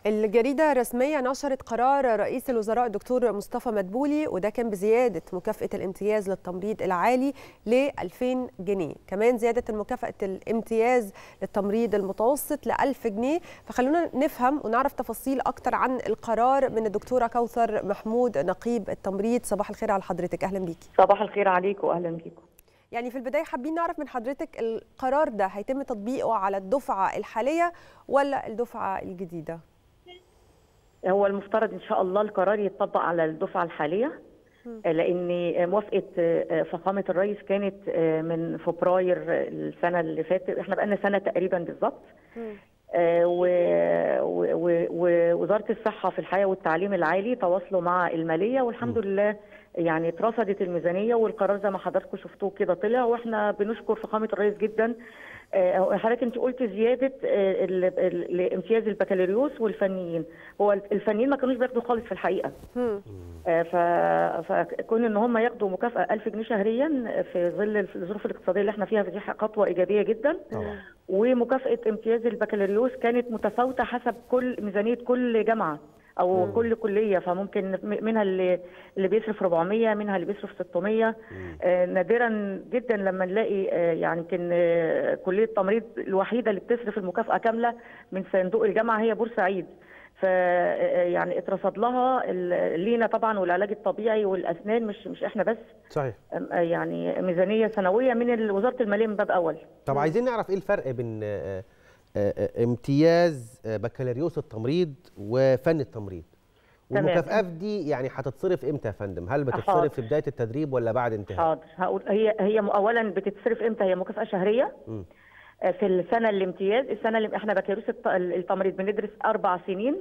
الجريدة الرسمية نشرت قرار رئيس الوزراء الدكتور مصطفى مدبولي وده كان بزيادة مكافأة الامتياز للتمريض العالي ل 2000 جنيه كمان زيادة مكافأة الامتياز للتمريض المتوسط ل 1000 جنيه فخلونا نفهم ونعرف تفاصيل أكتر عن القرار من الدكتورة كوثر محمود نقيب التمريض صباح الخير على حضرتك أهلا بيكي صباح الخير عليكم وأهلا بيكم يعني في البدايه حابين نعرف من حضرتك القرار ده هيتم تطبيقه على الدفعه الحاليه ولا الدفعه الجديده؟ هو المفترض ان شاء الله القرار يتطبق على الدفعه الحاليه لان موافقه فخامه الرئيس كانت من فبراير السنه اللي فاتت احنا بقالنا سنه تقريبا بالظبط ووزاره الصحه في الحياه والتعليم العالي تواصلوا مع الماليه والحمد لله يعني اترصدت الميزانيه والقرار زي ما حضراتكم شفتوه كده طلع واحنا بنشكر فخامه الرئيس جدا حضرتك انت قلت زياده امتياز البكالوريوس والفنيين هو الفنيين ما كانوش بياخدوا خالص في الحقيقه فكون ان هم ياخدوا مكافاه 1000 جنيه شهريا في ظل الظروف الاقتصاديه اللي احنا فيها فدي خطوه ايجابيه ججدا ومكافاه امتياز البكالوريوس كانت متفاوته حسب كل ميزانيه كل جامعه او مم. كل كليه فممكن منها اللي اللي بيصرف 400 منها اللي بيصرف 600 آه نادرا جدا لما نلاقي آه يعني يمكن آه كليه التمريض الوحيده اللي بتصرف المكافاه كامله من صندوق الجامعه هي بورسعيد ف يعني اترصد لها لينا طبعا والعلاج الطبيعي والاسنان مش مش احنا بس صحيح يعني ميزانيه سنويه من وزاره الماليه من باب اول طب عايزين نعرف ايه الفرق بين امتياز بكالوريوس التمريض وفن التمريض والمكافاه دي يعني هتتصرف امتى يا فندم هل بتتصرف في بدايه التدريب ولا بعد انتهاء حاضر هقول هي هي اولا بتتصرف امتى هي مكافاه شهريه م. في السنه الامتياز السنه اللي احنا بكالوريوس التمريض بندرس اربع سنين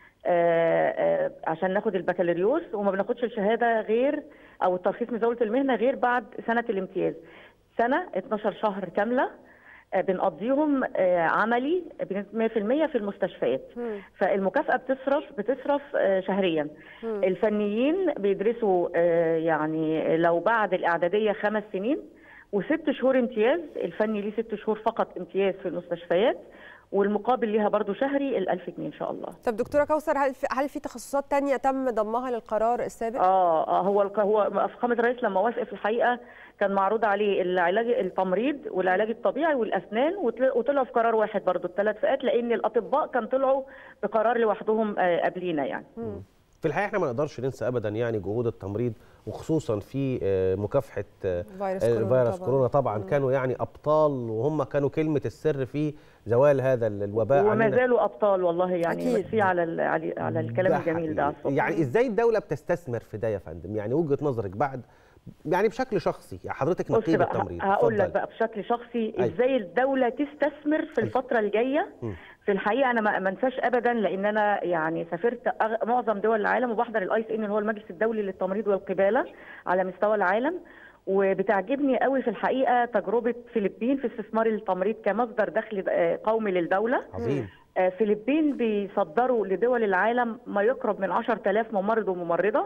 آآ آآ عشان ناخد البكالوريوس وما بناخدش الشهاده غير او الترخيص مزاوله المهنه غير بعد سنه الامتياز سنه 12 شهر كامله بنقضيهم عملي بنسبه 100% في المستشفيات مم. فالمكافاه بتصرف بتصرف شهريا مم. الفنيين بيدرسوا يعني لو بعد الاعداديه خمس سنين وست شهور امتياز الفني ليه ست شهور فقط امتياز في المستشفيات والمقابل ليها برضو شهري ال 1000 جنيه ان شاء الله. طب دكتوره كوثر هل في هل في تخصصات ثانيه تم ضمها للقرار السابق؟ اه اه هو هو فخامه الرئيس لما وافق في الحقيقه كان معروض عليه العلاج التمريض والعلاج الطبيعي والاسنان وطلعوا في قرار واحد برضو الثلاث فئات لان الاطباء كان طلعوا بقرار لوحدهم قبلينا يعني. مم. في الحقيقه احنا ما نقدرش ننسى ابدا يعني جهود التمريض وخصوصا في مكافحه فيروس كورونا, طبعا, كورونا طبعا مم. كانوا يعني ابطال وهم كانوا كلمه السر في زوال هذا الوباء وما زالوا ابطال والله يعني ميرسي على على الكلام الجميل ده يعني ازاي الدوله بتستثمر في ده يا فندم يعني وجهه نظرك بعد يعني بشكل شخصي يعني حضرتك نقيب التمريض هقول لك بقى بشكل شخصي أي. ازاي الدوله تستثمر في الفتره الجايه م. في الحقيقه انا ما انساش ابدا لان انا يعني سافرت معظم دول العالم وبحضر الاي سي ان اللي هو المجلس الدولي للتمريض والقباله على مستوى العالم وبتعجبني قوي في الحقيقه تجربه فلبين في استثمار التمريض كمصدر دخل قومي للدوله عظيم فلبين بيصدروا لدول العالم ما يقرب من 10000 ممرض وممرضه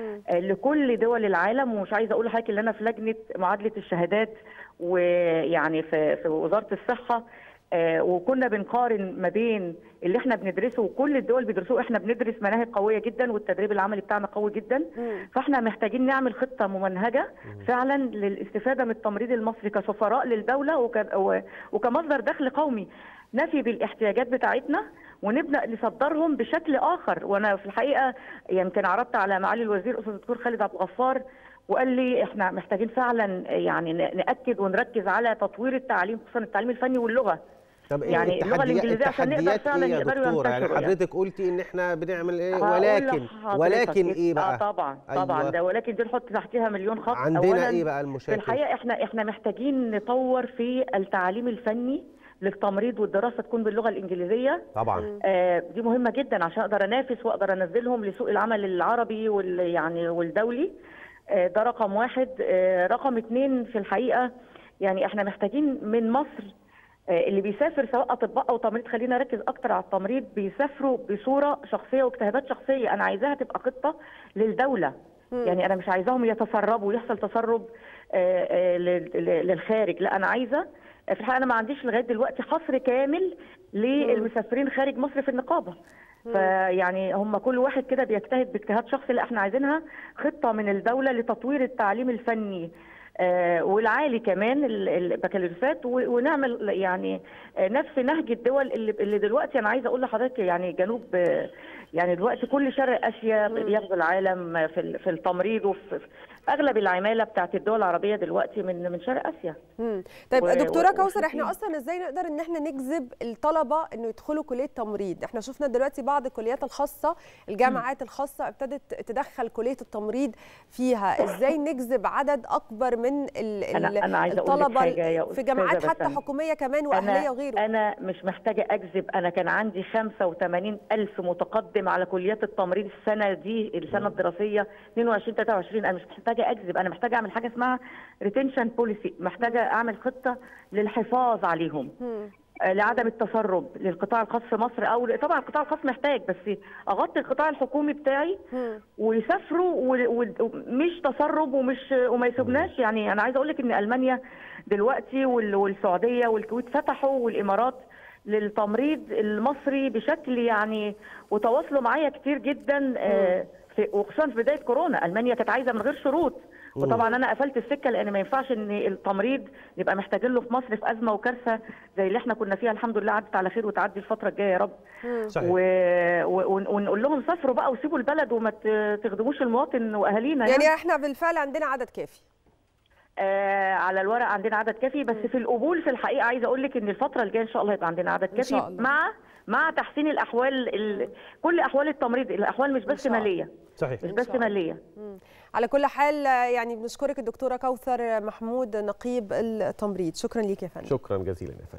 لكل دول العالم ومش عايزه اقول لحضرتك ان انا في لجنه معادله الشهادات ويعني في في وزاره الصحه وكنا بنقارن ما بين اللي احنا بندرسه وكل الدول بيدرسوه احنا بندرس مناهج قويه جدا والتدريب العملي بتاعنا قوي جدا مم. فاحنا محتاجين نعمل خطه ممنهجه فعلا للاستفاده من التمريض المصري كسفراء للدوله وك... وكمصدر دخل قومي نفي بالاحتياجات بتاعتنا ونبدا نصدرهم بشكل اخر وانا في الحقيقه يمكن عرضت على معالي الوزير استاذ الدكتور خالد عبد الغفار وقال لي احنا محتاجين فعلا يعني ناكد ونركز على تطوير التعليم خصوصا التعليم الفني واللغه طب يعني اللغه الانجليزيه عشان نقدر فعلا إيه يقدروا ينتشروا يعني حضرتك قلتي ان احنا بنعمل ايه ولكن ولكن ايه بقى آه طبعا طبعا أيوة. ده ولكن دي نحط تحتها مليون خط عندنا ايه بقى المشاكل في الحقيقه احنا احنا محتاجين نطور في التعليم الفني للتمريض والدراسه تكون باللغه الانجليزيه طبعا آه دي مهمه جدا عشان اقدر انافس واقدر انزلهم لسوق العمل العربي وال يعني والدولي آه ده رقم واحد آه رقم اثنين في الحقيقه يعني احنا محتاجين من مصر اللي بيسافر سواء اطباء او تمريض خلينا نركز اكتر على التمريض بيسافروا بصوره شخصيه واجتهادات شخصيه انا عايزاها تبقى خطه للدوله م. يعني انا مش عايزاهم يتسربوا ويحصل تسرب للخارج لا انا عايزه في الحقيقه انا ما عنديش لغايه دلوقتي حصر كامل للمسافرين خارج مصر في النقابه فيعني هم كل واحد كده بيجتهد باجتهاد شخصي لا احنا عايزينها خطه من الدوله لتطوير التعليم الفني آه والعالي كمان البكالوريوسات ونعمل يعني آه نفس نهج الدول اللي, اللي دلوقتي انا عايزه اقول لحضرتك يعني جنوب آه يعني دلوقتي كل شرق اسيا بيغزو العالم في في التمريض وفي اغلب العماله بتاعت الدول العربيه دلوقتي من من شرق اسيا. مم. طيب و... دكتوره كوثر احنا اصلا ازاي نقدر ان احنا نجذب الطلبه انه يدخلوا كليه تمريض؟ احنا شفنا دلوقتي بعض الكليات الخاصه الجامعات مم. الخاصه ابتدت تدخل كليه التمريض فيها، ازاي نجذب عدد اكبر من ال أنا أنا عايزة الطلبه حاجة في جامعات حتى حكوميه كمان واهليه وغيره؟ انا مش محتاجه اجذب انا كان عندي 85 الف متقدم على كليات التمريض السنه دي السنه الدراسيه 22 23 انا مش محتاجه اجذب انا محتاجه اعمل حاجه اسمها ريتنشن بوليسي محتاجه اعمل خطه للحفاظ عليهم لعدم التسرب للقطاع الخاص في مصر او طبعا القطاع الخاص محتاج بس اغطي القطاع الحكومي بتاعي ويسافروا ومش تسرب ومش وما يسيبناش يعني انا عايزه اقول لك ان المانيا دلوقتي والسعوديه والكويت فتحوا والامارات للتمريض المصري بشكل يعني وتواصلوا معايا كتير جدا آه في وخصوصا في بدايه كورونا المانيا كانت عايزه من غير شروط وطبعا انا قفلت السكه لان ما ينفعش ان التمريض نبقى محتاجين له في مصر في ازمه وكارثه زي اللي احنا كنا فيها الحمد لله عدت على خير وتعدي الفتره الجايه يا رب صحيح. و... و... ونقول لهم سافروا بقى وسيبوا البلد وما تخدموش المواطن واهالينا يعني, يعني احنا بالفعل عندنا عدد كافي آه على الورق عندنا عدد كافي بس في القبول في الحقيقه عايزه اقول لك ان الفتره الجايه ان شاء الله هيبقى عندنا عدد كافي مع مع تحسين الاحوال ال... كل احوال التمريض الاحوال مش بس ماليه صحيح مش بس ماليه مم. على كل حال يعني بنشكرك الدكتوره كوثر محمود نقيب التمريض شكرا ليك يا فندم شكرا جزيلا يا فندم